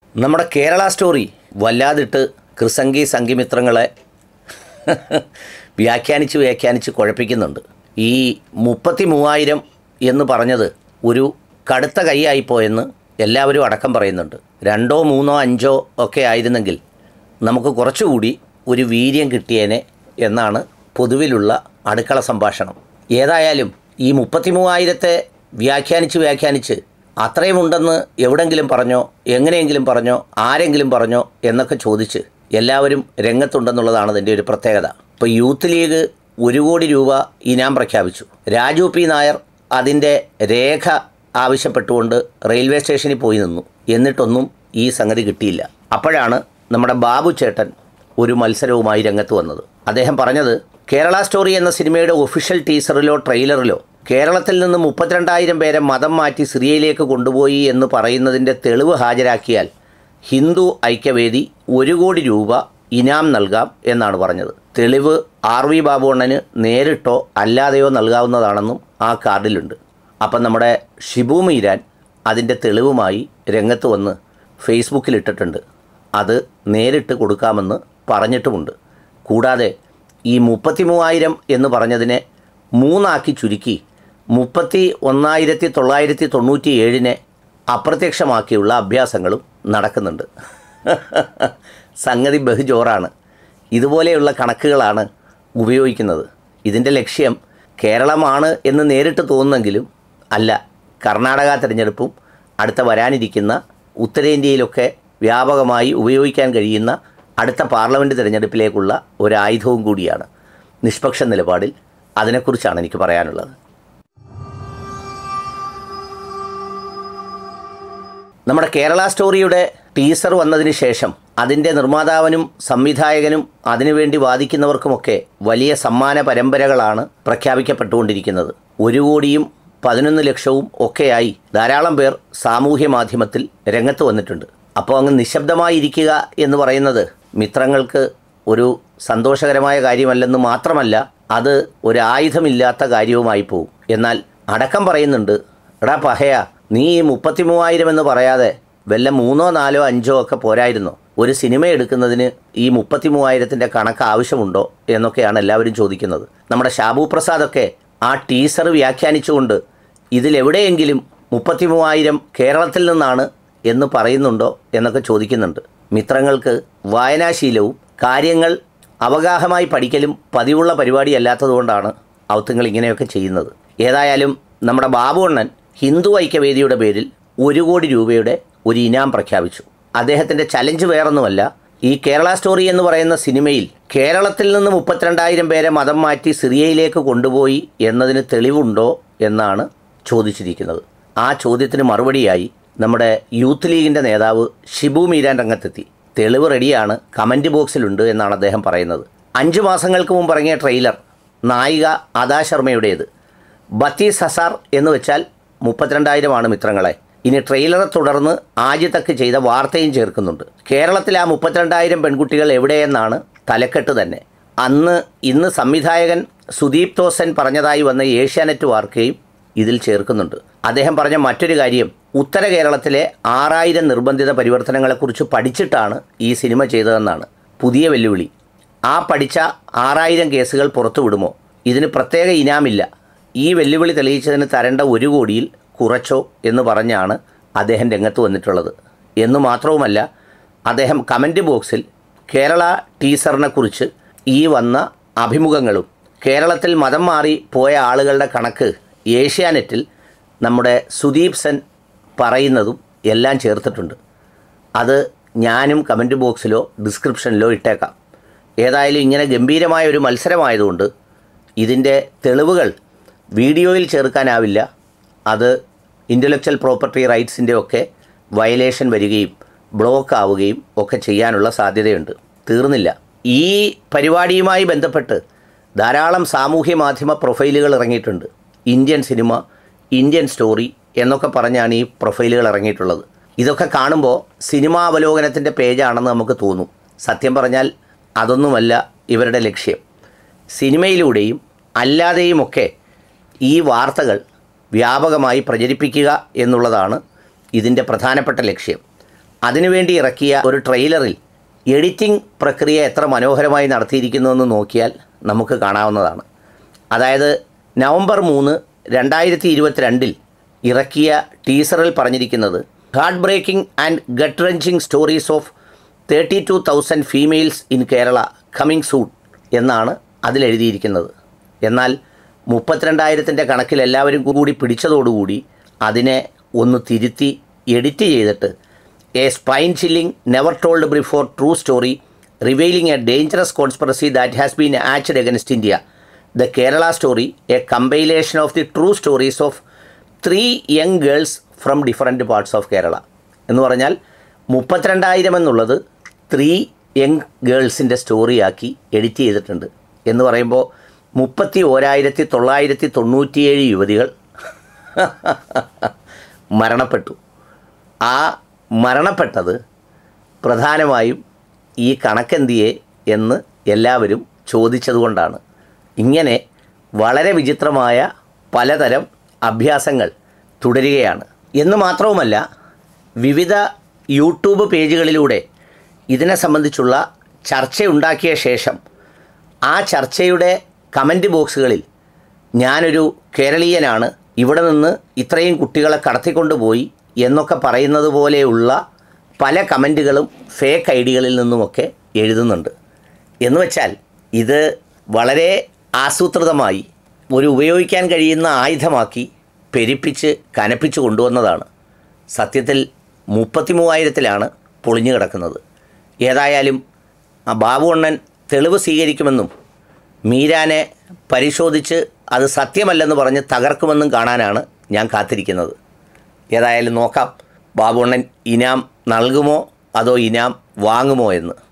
നമ്മുടെ കേരള സ്റ്റോറി വല്ലാതിട്ട് കൃസംഗി സംഘിമിത്രങ്ങളെ വ്യാഖ്യാനിച്ച് വ്യാഖ്യാനിച്ച് കുഴപ്പിക്കുന്നുണ്ട് ഈ മുപ്പത്തി മൂവായിരം എന്ന് പറഞ്ഞത് ഒരു കടുത്ത കൈയായിപ്പോയെന്ന് എല്ലാവരും അടക്കം പറയുന്നുണ്ട് രണ്ടോ മൂന്നോ അഞ്ചോ ഒക്കെ ആയിരുന്നെങ്കിൽ നമുക്ക് കുറച്ചുകൂടി ഒരു വീര്യം കിട്ടിയേനെ എന്നാണ് പൊതുവിലുള്ള അടുക്കള സംഭാഷണം ഏതായാലും ഈ മുപ്പത്തി മൂവായിരത്തെ വ്യാഖ്യാനിച്ച് വ്യാഖ്യാനിച്ച് അത്രയുമുണ്ടെന്ന് എവിടെങ്കിലും പറഞ്ഞോ എങ്ങനെയെങ്കിലും പറഞ്ഞോ ആരെങ്കിലും പറഞ്ഞോ എന്നൊക്കെ ചോദിച്ച് എല്ലാവരും രംഗത്തുണ്ടെന്നുള്ളതാണ് ഇതിൻ്റെ ഒരു പ്രത്യേകത ഇപ്പോൾ യൂത്ത് ലീഗ് ഒരു കോടി രൂപ ഇനാം പ്രഖ്യാപിച്ചു രാജു പി നായർ അതിൻ്റെ രേഖ ആവശ്യപ്പെട്ടുകൊണ്ട് റെയിൽവേ സ്റ്റേഷനിൽ പോയി നിന്നു എന്നിട്ടൊന്നും ഈ സംഗതി കിട്ടിയില്ല അപ്പോഴാണ് നമ്മുടെ ബാബു ചേട്ടൻ ഒരു മത്സരവുമായി രംഗത്ത് വന്നത് അദ്ദേഹം പറഞ്ഞത് കേരള സ്റ്റോറി എന്ന സിനിമയുടെ ഒഫീഷ്യൽ ടീസറിലോ ട്രെയിലറിലോ കേരളത്തിൽ നിന്ന് മുപ്പത്തിരണ്ടായിരം പേരെ മതം മാറ്റി സിറിയയിലേക്ക് കൊണ്ടുപോയി എന്ന് പറയുന്നതിൻ്റെ തെളിവ് ഹാജരാക്കിയാൽ ഹിന്ദു ഐക്യവേദി ഒരു കോടി രൂപ ഇനാം നൽകാം എന്നാണ് പറഞ്ഞത് തെളിവ് ആർ വി ബാബുണ്ണന് നേരിട്ടോ അല്ലാതെയോ നൽകാവുന്നതാണെന്നും ആ കാർഡിലുണ്ട് അപ്പം നമ്മുടെ ഷിബു മീരാൻ അതിൻ്റെ തെളിവുമായി രംഗത്ത് വന്ന് ഫേസ്ബുക്കിൽ ഇട്ടിട്ടുണ്ട് അത് നേരിട്ട് കൊടുക്കാമെന്ന് പറഞ്ഞിട്ടുമുണ്ട് കൂടാതെ ഈ മുപ്പത്തി മൂവായിരം എന്ന് പറഞ്ഞതിനെ മൂന്നാക്കി ചുരുക്കി മുപ്പത്തി ഒന്നായിരത്തി തൊള്ളായിരത്തി തൊണ്ണൂറ്റി ഏഴിനെ അപ്രത്യക്ഷമാക്കിയുള്ള അഭ്യാസങ്ങളും നടക്കുന്നുണ്ട് സംഗതി ബഹുജോറാണ് ഇതുപോലെയുള്ള കണക്കുകളാണ് ഉപയോഗിക്കുന്നത് ഇതിൻ്റെ ലക്ഷ്യം കേരളമാണ് എന്ന് നേരിട്ട് തോന്നുന്നെങ്കിലും അല്ല കർണാടക തിരഞ്ഞെടുപ്പും അടുത്ത വരാനിരിക്കുന്ന ഉത്തരേന്ത്യയിലൊക്കെ വ്യാപകമായി ഉപയോഗിക്കാൻ കഴിയുന്ന അടുത്ത പാർലമെൻറ്റ് തിരഞ്ഞെടുപ്പിലേക്കുള്ള ഒരു ആയുധവും കൂടിയാണ് നിഷ്പക്ഷ നിലപാടിൽ അതിനെക്കുറിച്ചാണ് എനിക്ക് പറയാനുള്ളത് നമ്മുടെ കേരള സ്റ്റോറിയുടെ ടീസർ വന്നതിന് ശേഷം അതിൻ്റെ നിർമ്മാതാവിനും സംവിധായകനും അതിനുവേണ്ടി വാദിക്കുന്നവർക്കുമൊക്കെ വലിയ സമ്മാന പരമ്പരകളാണ് പ്രഖ്യാപിക്കപ്പെട്ടുകൊണ്ടിരിക്കുന്നത് ഒരു കോടിയും പതിനൊന്ന് ലക്ഷവും ഒക്കെയായി ധാരാളം പേർ സാമൂഹ്യ മാധ്യമത്തിൽ രംഗത്ത് വന്നിട്ടുണ്ട് അപ്പോൾ അങ്ങ് നിശബ്ദമായിരിക്കുക എന്ന് പറയുന്നത് മിത്രങ്ങൾക്ക് ഒരു സന്തോഷകരമായ കാര്യമല്ലെന്ന് മാത്രമല്ല അത് ഒരു ആയുധമില്ലാത്ത കാര്യവുമായി പോകും എന്നാൽ അടക്കം പറയുന്നുണ്ട് എടാ പഹയ നീ ഈ മുപ്പത്തി മൂവായിരം എന്ന് പറയാതെ വല്ല മൂന്നോ നാലോ അഞ്ചോ ഒക്കെ പോരായിരുന്നോ ഒരു സിനിമ എടുക്കുന്നതിന് ഈ മുപ്പത്തി മൂവായിരത്തിൻ്റെ കണക്ക് ആവശ്യമുണ്ടോ എന്നൊക്കെയാണ് എല്ലാവരും ചോദിക്കുന്നത് നമ്മുടെ ഷാബു പ്രസാദൊക്കെ ആ ടീസർ വ്യാഖ്യാനിച്ചുകൊണ്ട് ഇതിലെവിടെയെങ്കിലും മുപ്പത്തി മൂവായിരം കേരളത്തിൽ നിന്നാണ് എന്ന് പറയുന്നുണ്ടോ എന്നൊക്കെ ചോദിക്കുന്നുണ്ട് മിത്രങ്ങൾക്ക് വായനാശീലവും കാര്യങ്ങൾ അവഗാഹമായി പഠിക്കലും പതിവുള്ള പരിപാടിയല്ലാത്തതുകൊണ്ടാണ് ഔത്തുങ്ങൾ ഇങ്ങനെയൊക്കെ ചെയ്യുന്നത് ഏതായാലും നമ്മുടെ ബാബുണ്ണൻ ഹിന്ദു ഐക്യവേദിയുടെ പേരിൽ ഒരു കോടി രൂപയുടെ ഒരു ഇനാം പ്രഖ്യാപിച്ചു അദ്ദേഹത്തിൻ്റെ ചലഞ്ച് വേറൊന്നുമല്ല ഈ കേരള സ്റ്റോറി എന്ന് പറയുന്ന സിനിമയിൽ കേരളത്തിൽ നിന്ന് മുപ്പത്തിരണ്ടായിരം പേരെ മതം മാറ്റി സിറിയയിലേക്ക് കൊണ്ടുപോയി എന്നതിന് തെളിവുണ്ടോ എന്നാണ് ചോദിച്ചിരിക്കുന്നത് ആ ചോദ്യത്തിന് മറുപടിയായി നമ്മുടെ യൂത്ത് ലീഗിൻ്റെ നേതാവ് ഷിബു മീരാൻ രംഗത്തെത്തി തെളിവ് റെഡിയാണ് കമൻറ്റ് ബോക്സിലുണ്ട് എന്നാണ് അദ്ദേഹം പറയുന്നത് അഞ്ച് മാസങ്ങൾക്ക് മുമ്പ് ഇറങ്ങിയ ട്രെയിലർ നായിക അദാ ശർമ്മയുടേത് ബത്തീസ് ഹസാർ എന്ന് വെച്ചാൽ മുപ്പത്തിരണ്ടായിരമാണ് മിത്രങ്ങളെ ഇനി ട്രെയിലറെ തുടർന്ന് ആദ്യത്തക്ക് ചെയ്ത വാർത്തയും ചേർക്കുന്നുണ്ട് കേരളത്തിലെ ആ മുപ്പത്തിരണ്ടായിരം പെൺകുട്ടികൾ എവിടെയെന്നാണ് തലക്കെട്ട് തന്നെ അന്ന് ഇന്ന് സംവിധായകൻ സുദീപ് തോസൻ പറഞ്ഞതായി വന്ന ഏഷ്യാനെറ്റ് വാർത്തയും ഇതിൽ ചേർക്കുന്നുണ്ട് അദ്ദേഹം പറഞ്ഞ മറ്റൊരു കാര്യം ഉത്തര കേരളത്തിലെ ആറായിരം നിർബന്ധിത പരിവർത്തനങ്ങളെക്കുറിച്ച് പഠിച്ചിട്ടാണ് ഈ സിനിമ ചെയ്തതെന്നാണ് പുതിയ വെല്ലുവിളി ആ പഠിച്ച ആറായിരം കേസുകൾ പുറത്തുവിടുമോ ഇതിന് പ്രത്യേക ഇനാമില്ല ഈ വെല്ലുവിളി തെളിയിച്ചതിന് തരേണ്ട ഒരു കോടിയിൽ കുറച്ചോ എന്ന് പറഞ്ഞാണ് അദ്ദേഹം രംഗത്ത് വന്നിട്ടുള്ളത് എന്ന് മാത്രവുമല്ല അദ്ദേഹം കമൻറ്റ് ബോക്സിൽ കേരള ടീസറിനെ കുറിച്ച് ഈ വന്ന അഭിമുഖങ്ങളും കേരളത്തിൽ മതം മാറി പോയ ആളുകളുടെ കണക്ക് ഏഷ്യാനെറ്റിൽ നമ്മുടെ സുദീപ് സെൻ പറയുന്നതും എല്ലാം ചേർത്തിട്ടുണ്ട് അത് ഞാനും കമൻറ്റ് ബോക്സിലോ ഡിസ്ക്രിപ്ഷനിലോ ഇട്ടേക്കാം ഏതായാലും ഇങ്ങനെ ഗംഭീരമായ ഒരു മത്സരമായതുകൊണ്ട് ഇതിൻ്റെ തെളിവുകൾ വീഡിയോയിൽ ചേർക്കാനാവില്ല അത് ഇൻ്റലക്ച്വൽ പ്രോപ്പർട്ടി റൈറ്റ്സിൻ്റെ ഒക്കെ വയലേഷൻ വരികയും ബ്ലോക്ക് ആവുകയും ഒക്കെ ചെയ്യാനുള്ള സാധ്യതയുണ്ട് തീർന്നില്ല ഈ പരിപാടിയുമായി ബന്ധപ്പെട്ട് ധാരാളം സാമൂഹ്യ മാധ്യമ പ്രൊഫൈലുകൾ ഇറങ്ങിയിട്ടുണ്ട് ഇന്ത്യൻ സിനിമ ഇന്ത്യൻ സ്റ്റോറി എന്നൊക്കെ പറഞ്ഞാണ് ഈ പ്രൊഫൈലുകൾ ഇറങ്ങിയിട്ടുള്ളത് ഇതൊക്കെ കാണുമ്പോൾ സിനിമാ അവലോകനത്തിൻ്റെ പേജാണെന്ന് നമുക്ക് തോന്നും സത്യം പറഞ്ഞാൽ അതൊന്നുമല്ല ഇവരുടെ ലക്ഷ്യം സിനിമയിലൂടെയും അല്ലാതെയുമൊക്കെ ഈ വാർത്തകൾ വ്യാപകമായി പ്രചരിപ്പിക്കുക എന്നുള്ളതാണ് ഇതിൻ്റെ പ്രധാനപ്പെട്ട ലക്ഷ്യം അതിനുവേണ്ടി ഇറക്കിയ ഒരു ട്രെയിലറിൽ എഡിറ്റിംഗ് പ്രക്രിയ എത്ര മനോഹരമായി നടത്തിയിരിക്കുന്നുവെന്ന് നോക്കിയാൽ നമുക്ക് കാണാവുന്നതാണ് അതായത് നവംബർ മൂന്ന് രണ്ടായിരത്തി ഇരുപത്തിരണ്ടിൽ ഇറക്കിയ ടീസറിൽ പറഞ്ഞിരിക്കുന്നത് heart breaking and gut wrenching stories of thirty two thousand females in Kerala coming soon എന്നാണ് അതിലെഴുതിയിരിക്കുന്നത് എന്നാൽ മുപ്പത്തിരണ്ടായിരത്തിൻ്റെ കണക്കിൽ എല്ലാവരും കൂടി പിടിച്ചതോടുകൂടി അതിനെ ഒന്ന് തിരുത്തി എഡിറ്റ് ചെയ്തിട്ട് a spine chilling never told before true story revealing a dangerous conspiracy that has been hatched against India the Kerala story a compilation of the true stories of three young girls from different parts of Kerala എന്ന് പറഞ്ഞാൽ മുപ്പത്തിരണ്ടായിരം എന്നുള്ളത് three young ഗേൾസിൻ്റെ സ്റ്റോറിയാക്കി edit ചെയ്തിട്ടുണ്ട് എന്ന് പറയുമ്പോൾ മുപ്പത്തി ഓരായിരത്തി തൊള്ളായിരത്തി തൊണ്ണൂറ്റിയേഴ് യുവതികൾ മരണപ്പെട്ടു ആ മരണപ്പെട്ടത് പ്രധാനമായും ഈ കണക്കെന്തിയെ എന്ന് എല്ലാവരും ചോദിച്ചതുകൊണ്ടാണ് ഇങ്ങനെ വളരെ വിചിത്രമായ പലതരം അഭ്യാസങ്ങൾ തുടരുകയാണ് എന്ന് മാത്രവുമല്ല വിവിധ യൂട്യൂബ് പേജുകളിലൂടെ ഇതിനെ സംബന്ധിച്ചുള്ള ചർച്ചയുണ്ടാക്കിയ ശേഷം ആ ചർച്ചയുടെ കമൻറ്റ് ബോക്സുകളിൽ ഞാനൊരു കേരളീയനാണ് ഇവിടെ നിന്ന് ഇത്രയും കുട്ടികളെ കടത്തിക്കൊണ്ടുപോയി എന്നൊക്കെ പറയുന്നത് പോലെയുള്ള പല കമൻറ്റുകളും ഫേക്ക് ഐ ഡികളിൽ നിന്നുമൊക്കെ എഴുതുന്നുണ്ട് എന്ന് വെച്ചാൽ ഇത് വളരെ ആസൂത്രിതമായി ഒരു ഉപയോഗിക്കാൻ കഴിയുന്ന ആയുധമാക്കി പെരിപ്പിച്ച് കനപ്പിച്ച് കൊണ്ടുവന്നതാണ് സത്യത്തിൽ മുപ്പത്തി മൂവായിരത്തിലാണ് പൊളിഞ്ഞു കിടക്കുന്നത് ഏതായാലും ആ ബാബുണ്ണൻ തെളിവ് സ്വീകരിക്കുമെന്നും മീരാനെ പരിശോധിച്ച് അത് സത്യമല്ലെന്ന് പറഞ്ഞ് തകർക്കുമെന്നും കാണാനാണ് ഞാൻ കാത്തിരിക്കുന്നത് ഏതായാലും നോക്കാം ബാബുണ്ണൻ ഇനാം നൽകുമോ അതോ ഇനാം വാങ്ങുമോ എന്ന്